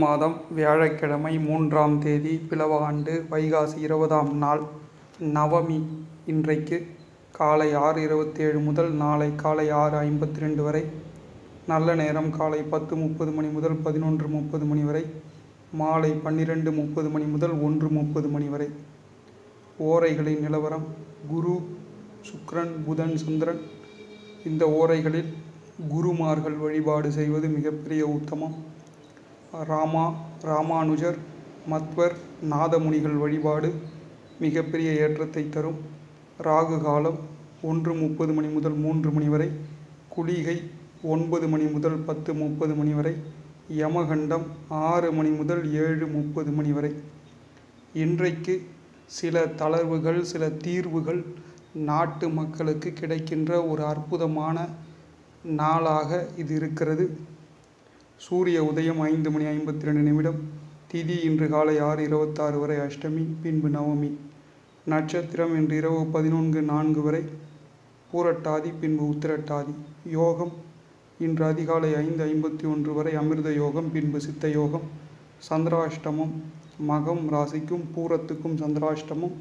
மாதம் வியாழக்கிழமை மூன்றாம் தேதி பிலவ ஆண்டு வைகாசி இருபதாம் நாள் நவமி இன்றைக்கு காலை ஆறு இருபத்தேழு முதல் நாளை காலை ஆறு ஐம்பத்தி ரெண்டு வரை நல்ல நேரம் காலை பத்து முப்பது மணி முதல் பதினொன்று முப்பது மணி வரை மாலை பன்னிரெண்டு முப்பது மணி முதல் ஒன்று முப்பது மணி வரை ஓரைகளின் நிலவரம் குரு சுக்கிரன் புதன் சந்திரன் இந்த ஓரைகளில் குருமார்கள் வழிபாடு செய்வது மிகப்பெரிய உத்தமம் ராமா ராமானுஜர் மத்வர் நாதமுனிகள் வழிபாடு மிகப்பெரிய ஏற்றத்தை தரும் ராகு காலம் ஒன்று முப்பது மணி முதல் மூன்று மணி வரை குளிகை ஒன்பது மணி முதல் பத்து முப்பது மணி வரை யமகண்டம் ஆறு மணி முதல் ஏழு முப்பது மணி வரை இன்றைக்கு சில தளர்வுகள் சில தீர்வுகள் நாட்டு மக்களுக்கு கிடைக்கின்ற ஒரு அற்புதமான நாளாக இது இருக்கிறது சூரிய உதயம் ஐந்து மணி ஐம்பத்தி ரெண்டு நிமிடம் திதி இன்று காலை ஆறு இருபத்தாறு வரை அஷ்டமி பின்பு நவமி நட்சத்திரம் இன்று இரவு பதினொன்று நான்கு வரை பூரட்டாதி பின்பு உத்திரட்டாதி யோகம் இன்று அதிகாலை ஐந்து ஐம்பத்தி ஒன்று வரை அமிர்த யோகம் பின்பு சித்த யோகம் சந்திராஷ்டமம் மகம் ராசிக்கும் பூரத்துக்கும் சந்திராஷ்டமம்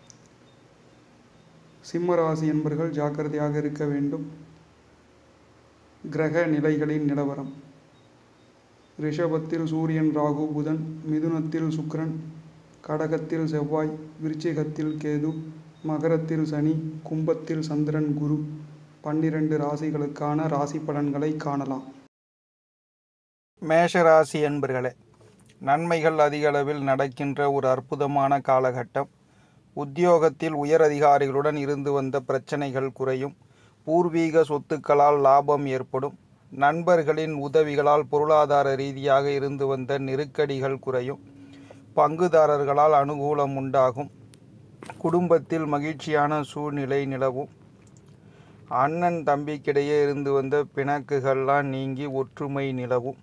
சிம்ம ராசி என்பர்கள் ஜாக்கிரதையாக இருக்க வேண்டும் கிரக நிலைகளின் நிலவரம் ரிஷபத்தில் சூரியன் ராகு புதன் மிதுனத்தில் சுக்கிரன் கடகத்தில் செவ்வாய் விருச்சிகத்தில் கேது மகரத்தில் சனி கும்பத்தில் சந்திரன் குரு பன்னிரண்டு ராசிகளுக்கான ராசி பலன்களை காணலாம் மேஷராசி என்பர்களே நன்மைகள் அதிக அளவில் நடக்கின்ற ஒரு அற்புதமான காலகட்டம் உத்தியோகத்தில் உயர் அதிகாரிகளுடன் இருந்து வந்த பிரச்சனைகள் குறையும் பூர்வீக சொத்துக்களால் லாபம் ஏற்படும் நண்பர்களின் உதவிகளால் பொருளாதார ரீதியாக இருந்து வந்த நெருக்கடிகள் குறையும் பங்குதாரர்களால் அனுகூலம் உண்டாகும் குடும்பத்தில் மகிழ்ச்சியான சூழ்நிலை நிலவும் அண்ணன் தம்பிக்கிடையே இருந்து வந்த பிணக்குகள்லாம் நீங்கி ஒற்றுமை நிலவும்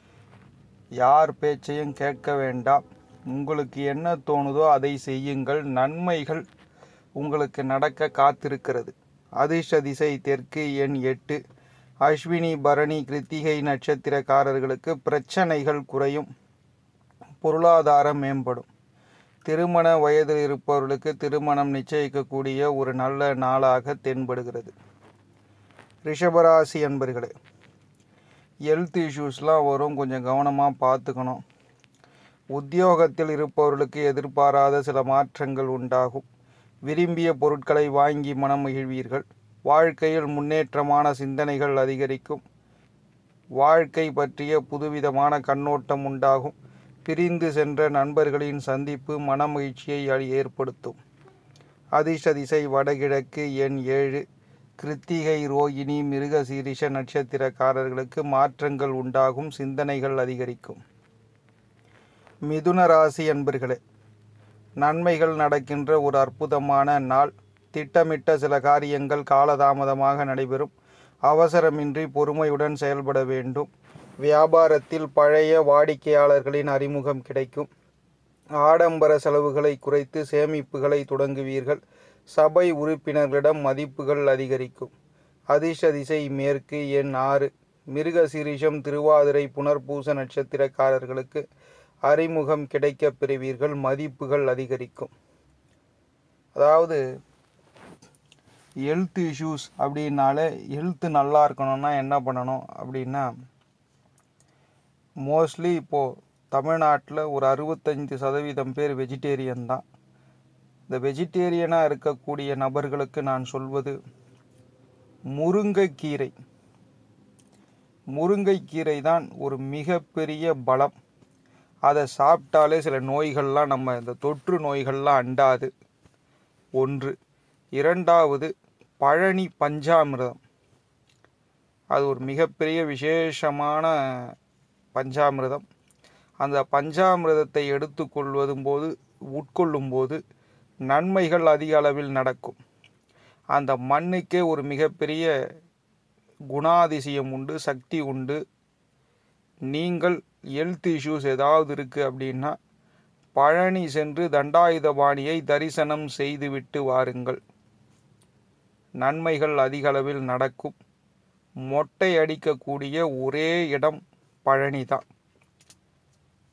யார் பேச்சையும் கேட்க வேண்டாம் உங்களுக்கு என்ன தோணுதோ அதை செய்யுங்கள் நன்மைகள் உங்களுக்கு நடக்க காத்திருக்கிறது அதிர்ஷ்ட திசை தெற்கு எண் எட்டு அஸ்வினி பரணி கிருத்திகை நட்சத்திரக்காரர்களுக்கு பிரச்சனைகள் குறையும் பொருளாதாரம் மேம்படும் திருமண வயதில் இருப்பவர்களுக்கு திருமணம் நிச்சயிக்கக்கூடிய ஒரு நல்ல நாளாக தென்படுகிறது ரிஷபராசி அன்பர்களே ஹெல்த் இஷ்யூஸ்லாம் வரும் கொஞ்சம் கவனமாக பார்த்துக்கணும் உத்தியோகத்தில் இருப்பவர்களுக்கு எதிர்பாராத சில மாற்றங்கள் உண்டாகும் விரும்பிய பொருட்களை வாங்கி மனம் மகிழ்வீர்கள் வாழ்க்கையில் முன்னேற்றமான சிந்தனைகள் அதிகரிக்கும் வாழ்க்கை பற்றிய புதுவிதமான கண்ணோட்டம் உண்டாகும் பிரிந்து சென்ற நண்பர்களின் சந்திப்பு மனமகிழ்ச்சியை ஏற்படுத்தும் அதிர்ஷ்ட திசை வடகிழக்கு எண் ஏழு கிருத்திகை ரோகிணி மிருகசீரிஷ நட்சத்திரக்காரர்களுக்கு மாற்றங்கள் உண்டாகும் சிந்தனைகள் அதிகரிக்கும் மிதுன ராசி அன்பர்களே நன்மைகள் நடக்கின்ற ஒரு அற்புதமான நாள் திட்டமிட்ட சில காரியங்கள் காலதாமதமாக நடைபெறும் அவசரமின்றி பொறுமையுடன் செயல்பட வேண்டும் வியாபாரத்தில் பழைய வாடிக்கையாளர்களின் அறிமுகம் கிடைக்கும் ஆடம்பர செலவுகளை குறைத்து சேமிப்புகளை தொடங்குவீர்கள் சபை உறுப்பினர்களிடம் மதிப்புகள் அதிகரிக்கும் அதிர்ஷ்ட திசை மேற்கு எண் ஆறு மிருகசீரிஷம் திருவாதிரை புனர்பூச நட்சத்திரக்காரர்களுக்கு அறிமுகம் கிடைக்கப் பெறுவீர்கள் மதிப்புகள் அதிகரிக்கும் அதாவது ஹெல்த் இஷ்யூஸ் அப்படின்னாலே ஹெல்த்து நல்லா இருக்கணும்னா என்ன பண்ணணும் அப்படின்னா மோஸ்ட்லி இப்போது தமிழ்நாட்டில் ஒரு அறுபத்தஞ்சு சதவீதம் பேர் வெஜிடேரியன் தான் இந்த வெஜிடேரியனாக இருக்கக்கூடிய நபர்களுக்கு நான் சொல்வது முருங்கைக்கீரை முருங்கைக்கீரை தான் ஒரு மிகப்பெரிய பலம் அதை சாப்பிட்டாலே சில நோய்கள்லாம் நம்ம இந்த தொற்று நோய்கள்லாம் அண்டாது ஒன்று இரண்டாவது பழனி பஞ்சாமிர்தம் அது ஒரு மிகப்பெரிய விசேஷமான பஞ்சாமிர்தம் அந்த பஞ்சாமிர்தத்தை எடுத்துக்கொள்வதும் போது உட்கொள்ளும் போது நன்மைகள் அதிக அளவில் நடக்கும் அந்த மண்ணுக்கே ஒரு மிகப்பெரிய குணாதிசயம் உண்டு சக்தி உண்டு நீங்கள் ஹெல்த் இஷ்யூஸ் ஏதாவது இருக்குது அப்படின்னா பழனி சென்று தண்டாயுதபாணியை தரிசனம் செய்துவிட்டு வாருங்கள் நன்மைகள் அதிக அளவில் நடக்கும் மொட்டை அடிக்கக்கூடிய ஒரே இடம் பழனி தான்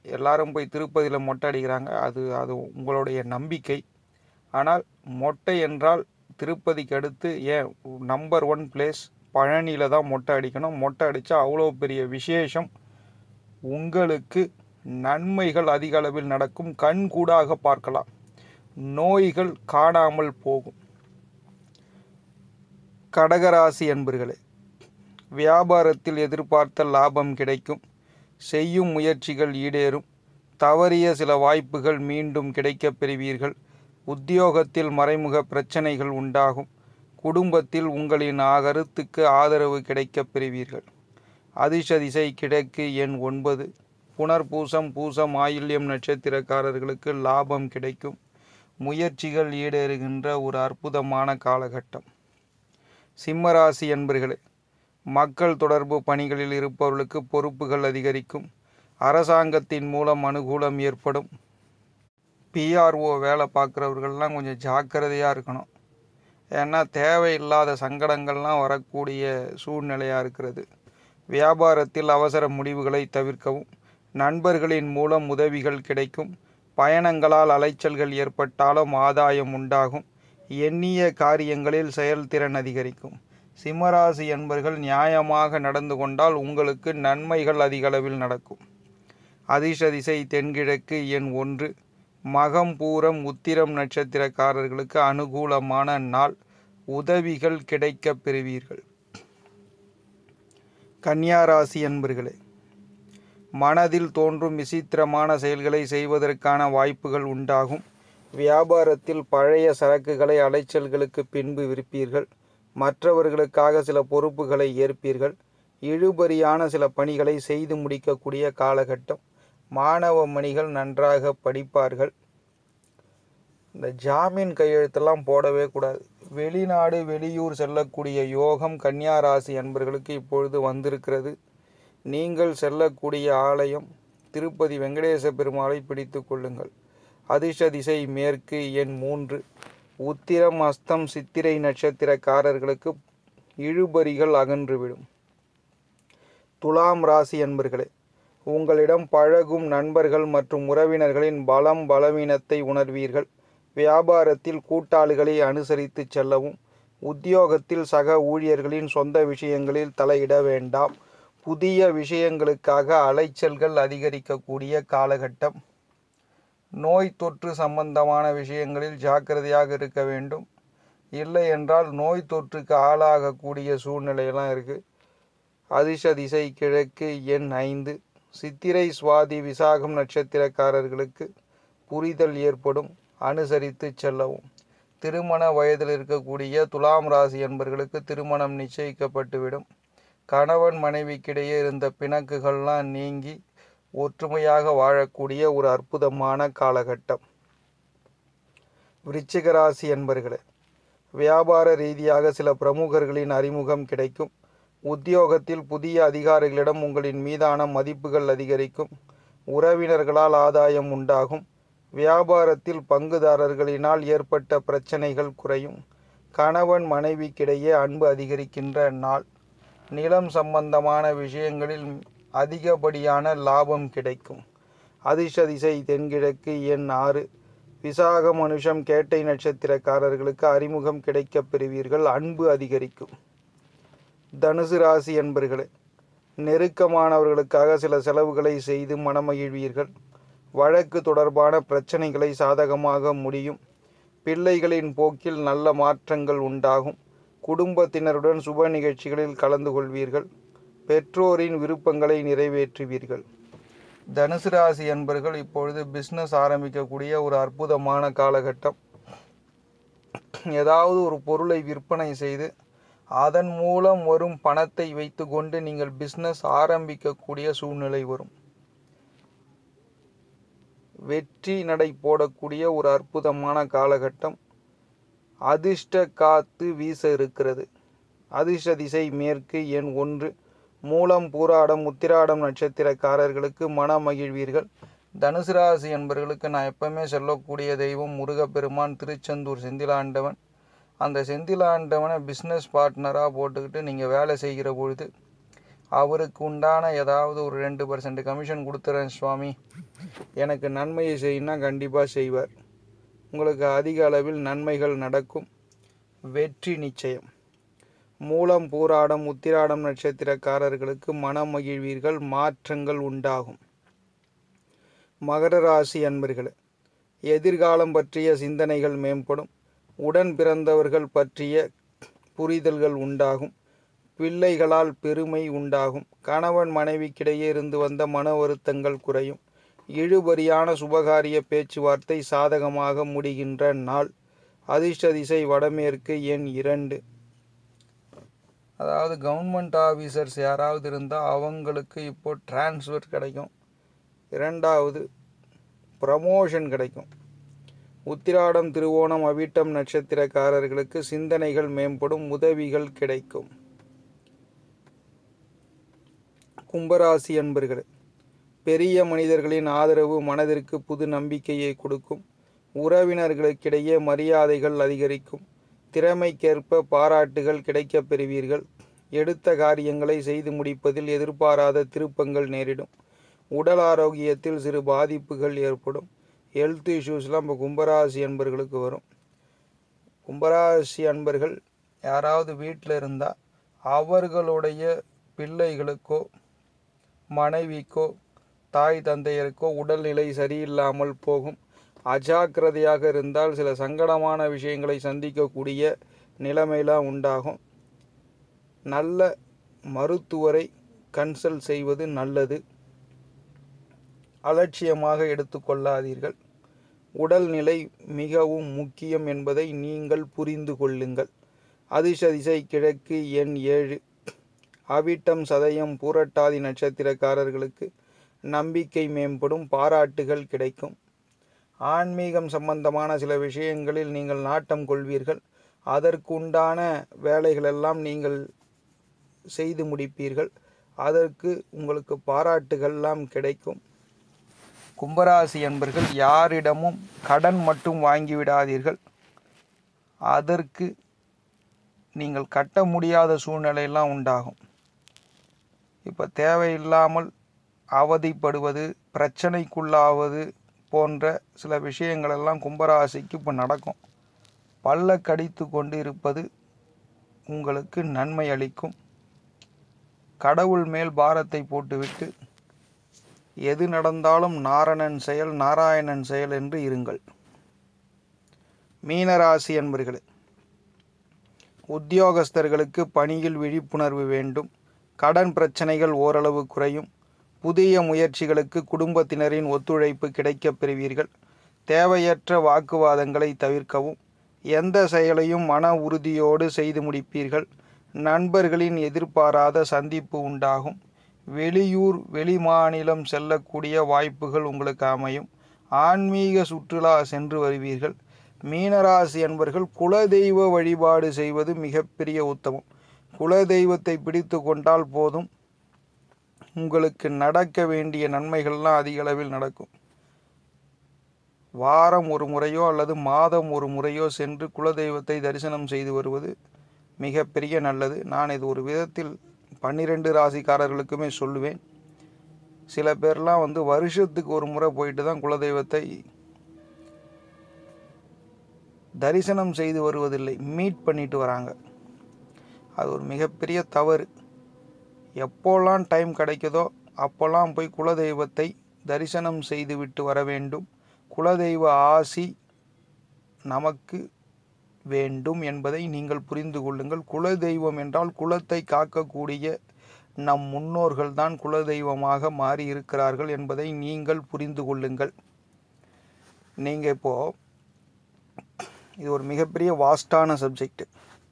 எல்லாரும் போய் திருப்பதியில் மொட்டை அடிக்கிறாங்க அது அது உங்களுடைய நம்பிக்கை ஆனால் மொட்டை என்றால் திருப்பதிக்கு அடுத்து ஏன் நம்பர் ஒன் பிளேஸ் பழனியில் தான் மொட்டை அடிக்கணும் மொட்டை அடித்தா அவ்வளோ பெரிய விசேஷம் உங்களுக்கு நன்மைகள் அதிக அளவில் நடக்கும் கண் கூடாக பார்க்கலாம் நோய்கள் காணாமல் போகும் கடகராசி அன்பர்களே வியாபாரத்தில் எதிர்பார்த்த லாபம் கிடைக்கும் செய்யும் முயற்சிகள் ஈடேறும் தவறிய சில வாய்ப்புகள் மீண்டும் கிடைக்கப் பெறுவீர்கள் உத்தியோகத்தில் மறைமுக பிரச்சனைகள் உண்டாகும் குடும்பத்தில் உங்களின் கருத்துக்கு ஆதரவு கிடைக்கப் பெறுவீர்கள் அதிர்ஷ்ட திசை கிழக்கு எண் ஒன்பது புனர்பூசம் பூசம் ஆயில்யம் நட்சத்திரக்காரர்களுக்கு லாபம் கிடைக்கும் முயற்சிகள் ஈடேறுகின்ற ஒரு அற்புதமான காலகட்டம் சிம்மராசி என்பர்களே மக்கள் தொடர்பு பணிகளில் இருப்பவர்களுக்கு பொறுப்புகள் அதிகரிக்கும் அரசாங்கத்தின் மூலம் அனுகூலம் ஏற்படும் பிஆர்ஓ வேலை பார்க்குறவர்கள்லாம் கொஞ்சம் ஜாக்கிரதையாக இருக்கணும் ஏன்னா தேவையில்லாத சங்கடங்கள்லாம் வரக்கூடிய சூழ்நிலையாக இருக்கிறது வியாபாரத்தில் அவசர முடிவுகளை தவிர்க்கவும் நண்பர்களின் மூலம் உதவிகள் கிடைக்கும் பயணங்களால் அலைச்சல்கள் ஏற்பட்டாலும் ஆதாயம் உண்டாகும் எண்ணிய காரியங்களில் செயல்திறன் அதிகரிக்கும் சிம்மராசி என்பர்கள் நியாயமாக நடந்து கொண்டால் உங்களுக்கு நன்மைகள் அதிகளவில் நடக்கும் அதிர்ஷ்ட திசை தென்கிழக்கு எண் ஒன்று மகம் பூரம் உத்திரம் நட்சத்திரக்காரர்களுக்கு அனுகூலமான நாள் உதவிகள் கிடைக்கப் பெறுவீர்கள் கன்னியாராசி என்பர்களே மனதில் தோன்றும் விசித்திரமான செயல்களை செய்வதற்கான வாய்ப்புகள் உண்டாகும் வியாபாரத்தில் பழைய சரக்குகளை அலைச்சல்களுக்கு பின்பு விற்பீர்கள் மற்றவர்களுக்காக சில பொறுப்புகளை ஏற்பீர்கள் இழுபறியான சில பணிகளை செய்து முடிக்கக்கூடிய காலகட்டம் மாணவ மணிகள் நன்றாக படிப்பார்கள் இந்த ஜாமீன் கையெழுத்தெல்லாம் போடவே கூடாது வெளிநாடு வெளியூர் செல்லக்கூடிய யோகம் கன்னியா ராசி அன்பர்களுக்கு இப்பொழுது வந்திருக்கிறது நீங்கள் செல்லக்கூடிய ஆலயம் திருப்பதி வெங்கடேச பெருமாளை பிடித்து கொள்ளுங்கள் அதிர்ஷ்ட திசை மேற்கு எண் மூன்று உத்திரம் அஸ்தம் சித்திரை நட்சத்திரக்காரர்களுக்கு இழுபறிகள் அகன்றுவிடும் துலாம் ராசி அன்பர்களே உங்களிடம் பழகும் நண்பர்கள் மற்றும் உறவினர்களின் பலம் பலவீனத்தை உணர்வீர்கள் வியாபாரத்தில் கூட்டாளிகளை அனுசரித்து செல்லவும் உத்தியோகத்தில் சக ஊழியர்களின் சொந்த விஷயங்களில் தலையிட வேண்டாம் புதிய விஷயங்களுக்காக அலைச்சல்கள் அதிகரிக்கக்கூடிய காலகட்டம் நோய் தொற்று சம்பந்தமான விஷயங்களில் ஜாக்கிரதையாக இருக்க வேண்டும் இல்லை என்றால் நோய் தொற்றுக்கு ஆளாகக்கூடிய சூழ்நிலையெல்லாம் இருக்குது அதிர்ஷ்ட திசை கிழக்கு எண் ஐந்து சித்திரை சுவாதி விசாகம் நட்சத்திரக்காரர்களுக்கு புரிதல் ஏற்படும் அனுசரித்து செல்லவும் திருமண வயதில் இருக்கக்கூடிய துலாம் ராசி என்பர்களுக்கு திருமணம் நிச்சயிக்கப்பட்டுவிடும் கணவன் மனைவிக்கிடையே இருந்த பிணக்குகள்லாம் நீங்கி ஒற்றுமையாக வாழக்கூடிய ஒரு அற்புதமான காலகட்டம் விருச்சிக ராசி என்பர்களே வியாபார ரீதியாக சில பிரமுகர்களின் அறிமுகம் கிடைக்கும் உத்தியோகத்தில் புதிய அதிகாரிகளிடம் உங்களின் மீதான மதிப்புகள் அதிகரிக்கும் உறவினர்களால் ஆதாயம் உண்டாகும் வியாபாரத்தில் பங்குதாரர்களினால் ஏற்பட்ட பிரச்சனைகள் குறையும் கணவன் மனைவிக்கிடையே அன்பு அதிகரிக்கின்ற நாள் நிலம் சம்பந்தமான விஷயங்களில் அதிகப்படியான லாபம் கிடைக்கும் அதிர்ஷ்ட திசை தென்கிழக்கு எண் ஆறு விசாக மனுஷம் கேட்டை நட்சத்திரக்காரர்களுக்கு அறிமுகம் கிடைக்கப் பெறுவீர்கள் அன்பு அதிகரிக்கும் தனுசு ராசி என்பர்களே நெருக்கமானவர்களுக்காக சில செலவுகளை செய்து மனமகிழ்வீர்கள் வழக்கு தொடர்பான பிரச்சனைகளை சாதகமாக முடியும் பிள்ளைகளின் போக்கில் நல்ல மாற்றங்கள் உண்டாகும் குடும்பத்தினருடன் சுப நிகழ்ச்சிகளில் கலந்து கொள்வீர்கள் பெற்றோரின் விருப்பங்களை நிறைவேற்றுவீர்கள் தனுசு ராசி என்பர்கள் இப்பொழுது பிஸ்னஸ் ஆரம்பிக்கக்கூடிய ஒரு அற்புதமான காலகட்டம் ஏதாவது ஒரு பொருளை விற்பனை செய்து அதன் மூலம் வரும் பணத்தை வைத்துக்கொண்டு நீங்கள் பிஸ்னஸ் ஆரம்பிக்கக்கூடிய சூழ்நிலை வரும் வெற்றி நடை போடக்கூடிய ஒரு அற்புதமான காலகட்டம் அதிர்ஷ்ட காத்து வீச இருக்கிறது அதிர்ஷ்ட திசை மேற்கு எண் ஒன்று மூலம் பூராடம் உத்திராடம் நட்சத்திரக்காரர்களுக்கு மன மகிழ்வீர்கள் தனுசு ராசி என்பவர்களுக்கு நான் எப்பவுமே சொல்லக்கூடிய தெய்வம் முருகப்பெருமான் திருச்செந்தூர் செந்திலாண்டவன் அந்த செந்திலாண்டவனை பிஸ்னஸ் பார்ட்னராக போட்டுக்கிட்டு நீங்கள் வேலை செய்கிற பொழுது அவருக்கு உண்டான ஏதாவது ஒரு ரெண்டு பர்சன்ட் கமிஷன் கொடுத்துறேன் சுவாமி எனக்கு நன்மையை செய்யினா கண்டிப்பாக செய்வார் உங்களுக்கு அதிக அளவில் நன்மைகள் நடக்கும் வெற்றி நிச்சயம் மூலம் பூராடம் உத்திராடம் நட்சத்திரக்காரர்களுக்கு மனம் மகிழ்வீர்கள் மாற்றங்கள் உண்டாகும் மகர ராசி அன்பர்களே எதிர்காலம் பற்றிய சிந்தனைகள் மேம்படும் உடன் பிறந்தவர்கள் பற்றிய புரிதல்கள் உண்டாகும் பிள்ளைகளால் பெருமை உண்டாகும் கணவன் மனைவிக்கிடையே இருந்து வந்த மன வருத்தங்கள் குறையும் இழுபறியான சுபகாரிய பேச்சுவார்த்தை சாதகமாக முடிகின்ற நாள் அதிர்ஷ்ட திசை வடமேற்கு எண் இரண்டு அதாவது கவர்மெண்ட் ஆஃபீஸர்ஸ் யாராவது இருந்தால் அவங்களுக்கு இப்போ டிரான்ஸ்ஃபர் கிடைக்கும் இரண்டாவது ப்ரமோஷன் கிடைக்கும் உத்திராடம் திருவோணம் அவிட்டம் நட்சத்திரக்காரர்களுக்கு சிந்தனைகள் மேம்படும் உதவிகள் கிடைக்கும் கும்பராசி அன்பர்களே பெரிய மனிதர்களின் ஆதரவு மனதிற்கு புது நம்பிக்கையை கொடுக்கும் உறவினர்களுக்கிடையே மரியாதைகள் அதிகரிக்கும் திறமைக்கேற்ப பாராட்டுகள் கிடைக்கப் பெறுவீர்கள் எடுத்த காரியங்களை செய்து முடிப்பதில் எதிர்பாராத திருப்பங்கள் நேரிடும் உடல் ஆரோக்கியத்தில் சிறு பாதிப்புகள் ஏற்படும் ஹெல்த் இஷ்யூஸ்லாம் இப்போ கும்பராசி அன்பர்களுக்கு வரும் கும்பராசி அன்பர்கள் யாராவது வீட்டில் இருந்தால் அவர்களுடைய பிள்ளைகளுக்கோ மனைவிக்கோ தாய் தந்தையருக்கோ உடல்நிலை சரியில்லாமல் போகும் அஜாக்கிரதையாக இருந்தால் சில சங்கடமான விஷயங்களை சந்திக்கக்கூடிய நிலைமையெல்லாம் உண்டாகும் நல்ல மருத்துவரை கன்சல்ட் செய்வது நல்லது அலட்சியமாக எடுத்துக்கொள்ளாதீர்கள் உடல்நிலை மிகவும் முக்கியம் என்பதை நீங்கள் புரிந்து கொள்ளுங்கள் அதிர்ஷ்ட திசை கிழக்கு எண் ஏழு அவிட்டம் சதயம் பூரட்டாதி நட்சத்திரக்காரர்களுக்கு நம்பிக்கை மேம்படும் பாராட்டுகள் கிடைக்கும் ஆன்மீகம் சம்பந்தமான சில விஷயங்களில் நீங்கள் நாட்டம் கொள்வீர்கள் அதற்குண்டான வேலைகளெல்லாம் நீங்கள் செய்து முடிப்பீர்கள் அதற்கு உங்களுக்கு பாராட்டுகள்லாம் கிடைக்கும் கும்பராசி என்பர்கள் யாரிடமும் கடன் மட்டும் வாங்கிவிடாதீர்கள் அதற்கு நீங்கள் கட்ட முடியாத சூழ்நிலையெல்லாம் உண்டாகும் இப்போ தேவையில்லாமல் அவதிப்படுவது பிரச்சனைக்குள்ளாவது போன்ற சில விஷயங்களெல்லாம் கும்பராசிக்கு இப்போ நடக்கும் பல்ல கடித்து கொண்டு இருப்பது உங்களுக்கு நன்மை அளிக்கும் கடவுள் மேல் பாரத்தை போட்டுவிட்டு எது நடந்தாலும் நாரணன் செயல் நாராயணன் செயல் என்று இருங்கள் மீனராசி என்பர்களே உத்தியோகஸ்தர்களுக்கு பணியில் விழிப்புணர்வு வேண்டும் கடன் பிரச்சனைகள் ஓரளவு குறையும் புதிய முயற்சிகளுக்கு குடும்பத்தினரின் ஒத்துழைப்பு கிடைக்கப் பெறுவீர்கள் தேவையற்ற வாக்குவாதங்களை தவிர்க்கவும் எந்த செயலையும் மன உறுதியோடு செய்து முடிப்பீர்கள் நண்பர்களின் எதிர்பாராத சந்திப்பு உண்டாகும் வெளியூர் வெளிமாநிலம் செல்லக்கூடிய வாய்ப்புகள் உங்களுக்கு அமையும் ஆன்மீக சுற்றுலா சென்று வருவீர்கள் மீனராசி என்பர்கள் குலதெய்வ வழிபாடு செய்வது மிகப்பெரிய உத்தமம் குலதெய்வத்தை பிடித்து கொண்டால் போதும் உங்களுக்கு நடக்க வேண்டிய நன்மைகள்லாம் அதிக அளவில் நடக்கும் வாரம் ஒரு முறையோ அல்லது மாதம் ஒரு முறையோ சென்று குலதெய்வத்தை தரிசனம் செய்து வருவது மிகப்பெரிய நல்லது நான் இது ஒரு விதத்தில் பன்னிரெண்டு ராசிக்காரர்களுக்குமே சொல்லுவேன் சில பேர்லாம் வந்து வருஷத்துக்கு ஒரு முறை போயிட்டு தான் குலதெய்வத்தை தரிசனம் செய்து வருவதில்லை மீட் பண்ணிட்டு வராங்க அது ஒரு மிகப்பெரிய தவறு எப்போல்லாம் டைம் கிடைக்குதோ அப்போல்லாம் போய் குலதெய்வத்தை தரிசனம் செய்துவிட்டு வர வேண்டும் குலதெய்வ ஆசி நமக்கு வேண்டும் என்பதை நீங்கள் புரிந்து கொள்ளுங்கள் குலதெய்வம் என்றால் குலத்தை காக்கக்கூடிய நம் முன்னோர்கள் தான் குலதெய்வமாக மாறி இருக்கிறார்கள் என்பதை நீங்கள் புரிந்து கொள்ளுங்கள் நீங்கள் இப்போ இது ஒரு மிகப்பெரிய வாஸ்டான சப்ஜெக்ட்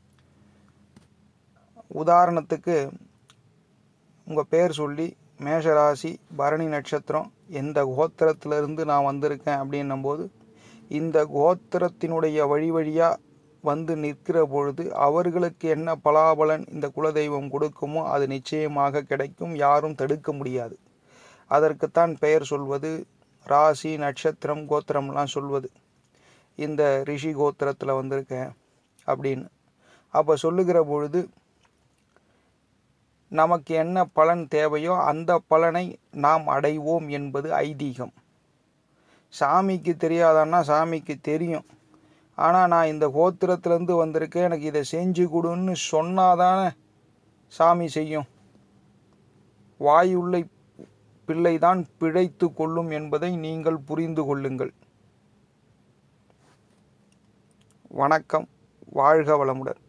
உதாரணத்துக்கு உங்கள் பேர் சொல்லி மேஷராசி பரணி நட்சத்திரம் எந்த கோத்திரத்திலிருந்து நான் வந்திருக்கேன் அப்படின்னும் போது இந்த கோத்திரத்தினுடைய வழி வழியாக வந்து நிற்கிற பொழுது அவர்களுக்கு என்ன பலாபலன் இந்த குலதெய்வம் கொடுக்குமோ அது நிச்சயமாக கிடைக்கும் யாரும் தடுக்க முடியாது அதற்குத்தான் பெயர் சொல்வது ராசி நட்சத்திரம் கோத்திரம்லாம் சொல்வது இந்த ரிஷி கோத்திரத்தில் வந்திருக்கேன் அப்படின்னு அப்போ சொல்லுகிற பொழுது நமக்கு என்ன பலன் தேவையோ அந்த பலனை நாம் அடைவோம் என்பது ஐதீகம் சாமிக்கு தெரியாதான்னா சாமிக்கு தெரியும் ஆனால் நான் இந்த கோத்திரத்துலேருந்து வந்திருக்கேன் எனக்கு இதை செஞ்சு கொடுன்னு சொன்னாதானே சாமி செய்யும் வாயுள்ள பிள்ளைதான் பிழைத்து கொள்ளும் என்பதை நீங்கள் புரிந்து கொள்ளுங்கள் வணக்கம் வாழ்க வளமுடன்